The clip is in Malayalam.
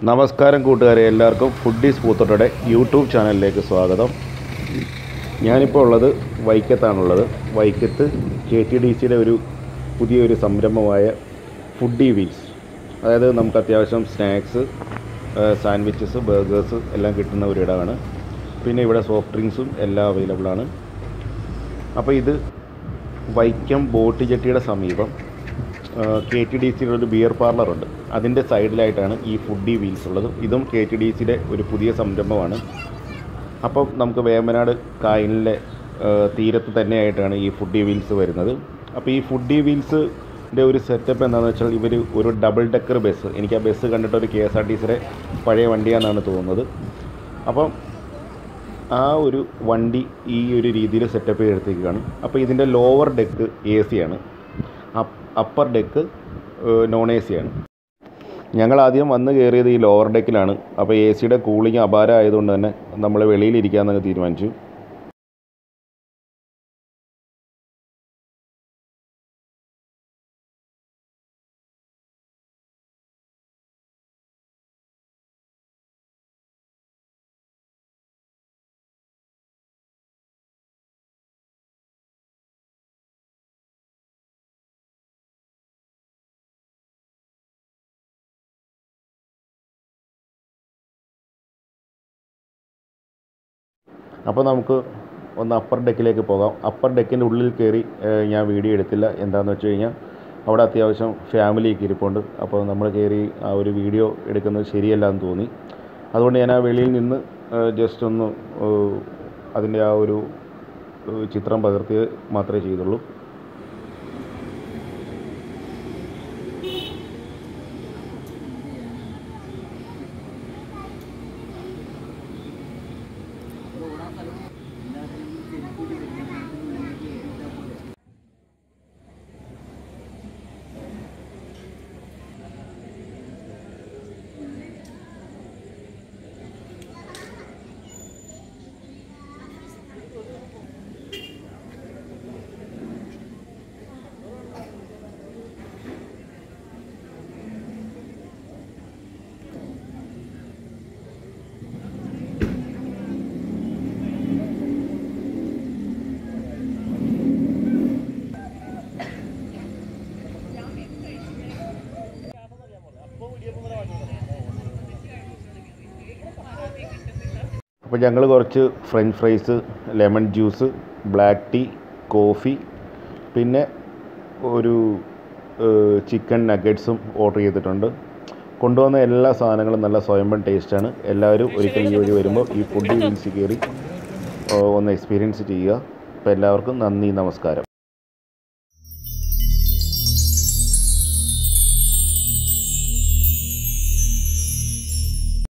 നമസ്കാരം കൂട്ടുകാരെ എല്ലാവർക്കും ഫുഡീസ് പൂത്തോട്ടയുടെ യൂട്യൂബ് ചാനലിലേക്ക് സ്വാഗതം ഞാനിപ്പോൾ ഉള്ളത് വൈക്കത്താണുള്ളത് വൈക്കത്ത് കെ ടി ഡി സിയുടെ ഒരു പുതിയൊരു സംരംഭമായ ഫുഡി വീൽസ് അതായത് നമുക്ക് അത്യാവശ്യം സ്നാക്സ് സാൻഡ്വിച്ചസ് ബർഗേഴ്സ് എല്ലാം കിട്ടുന്ന ഒരിടമാണ് പിന്നെ ഇവിടെ സോഫ്റ്റ് ഡ്രിങ്ക്സും എല്ലാം അവൈലബിൾ ആണ് അപ്പോൾ ഇത് വൈക്കം ബോട്ട് ജെട്ടിയുടെ സമീപം കെ ടി ഡി സിയുടെ ഒരു ബിയർ പാർലറുണ്ട് അതിൻ്റെ സൈഡിലായിട്ടാണ് ഈ ഫുഡി വീൽസ് ഉള്ളത് ഇതും കെ ടി ഡി സിയുടെ ഒരു പുതിയ സംരംഭമാണ് അപ്പം നമുക്ക് വേമ്പനാട് കായലിലെ ആ, തീരത്ത് തന്നെയായിട്ടാണ് ഈ ഫുഡി വീൽസ് വരുന്നത് അപ്പോൾ ഈ ഫുഡി വീൽസിൻ്റെ ഒരു സെറ്റപ്പ് എന്താണെന്ന് വെച്ചാൽ ഇവർ ഒരു ഡബിൾ ഡെക്കർ ബസ് എനിക്ക് ആ ബസ് കണ്ടിട്ട് ഒരു കെ എസ് ആർ ടി സിയുടെ പഴയ വണ്ടിയാണെന്നാണ് തോന്നുന്നത് അപ്പം ആ ഒരു വണ്ടി ഈ ഒരു രീതിയിൽ സെറ്റപ്പ് ചെയ്തെടുത്തേക്കാണ് അപ്പോൾ ഇതിൻ്റെ ലോവർ ഡെക്ക് എ സി ആണ് upper deck non A C ആണ് ഞങ്ങൾ ആദ്യം വന്ന് കയറിയത് ഈ ലോവർ ഡെക്കിലാണ് അപ്പോൾ എ സിയുടെ കൂളിംഗ് അപാരം ആയതുകൊണ്ട് തന്നെ നമ്മൾ വെളിയിലിരിക്കാമെന്നങ്ങ് തീരുമാനിച്ചു അപ്പോൾ നമുക്ക് ഒന്ന് അപ്പർ ഡെക്കിലേക്ക് പോകാം അപ്പർ ഡെക്കിൻ്റെ ഉള്ളിൽ കയറി ഏഹ്, ഞാൻ വീഡിയോ എടുത്തില്ല എന്താണെന്ന് വെച്ച് കഴിഞ്ഞാൽ അവിടെ അത്യാവശ്യം ഫാമിലിയൊക്കെ ഇരിപ്പുണ്ട് അപ്പോൾ നമ്മൾ കയറി ആ ഒരു വീഡിയോ എടുക്കുന്നത് ശരിയല്ല എന്ന് തോന്നി അതുകൊണ്ട് ഞാൻ ആ വെളിയിൽ നിന്ന് ജസ്റ്റ് ഒന്ന് ഏഹ്, അതിൻ്റെ ആ ഒരു ഏഹ്, ചിത്രം പകർത്തി മാത്രമേ ചെയ്തുള്ളൂ അപ്പോൾ ഞങ്ങൾ കുറച്ച് French fries lemon juice black tea coffee പിന്നെ ഒരു ചിക്കൻ നഗറ്റ്സും ഓർഡർ ചെയ്തിട്ടുണ്ട് കൊണ്ടുവന്ന എല്ലാ സാധനങ്ങളും നല്ല സ്വയംഭം ടേസ്റ്റാണ് എല്ലാവരും ഒരിക്കൽ ഈ വഴി വരുമ്പോൾ ഈ ഫുഡ് വീൽസിൽ കയറി ഏഹ്, ഒന്ന് എക്സ്പീരിയൻസ് ചെയ്യുക അപ്പോൾ എല്ലാവർക്കും നന്ദി നമസ്കാരം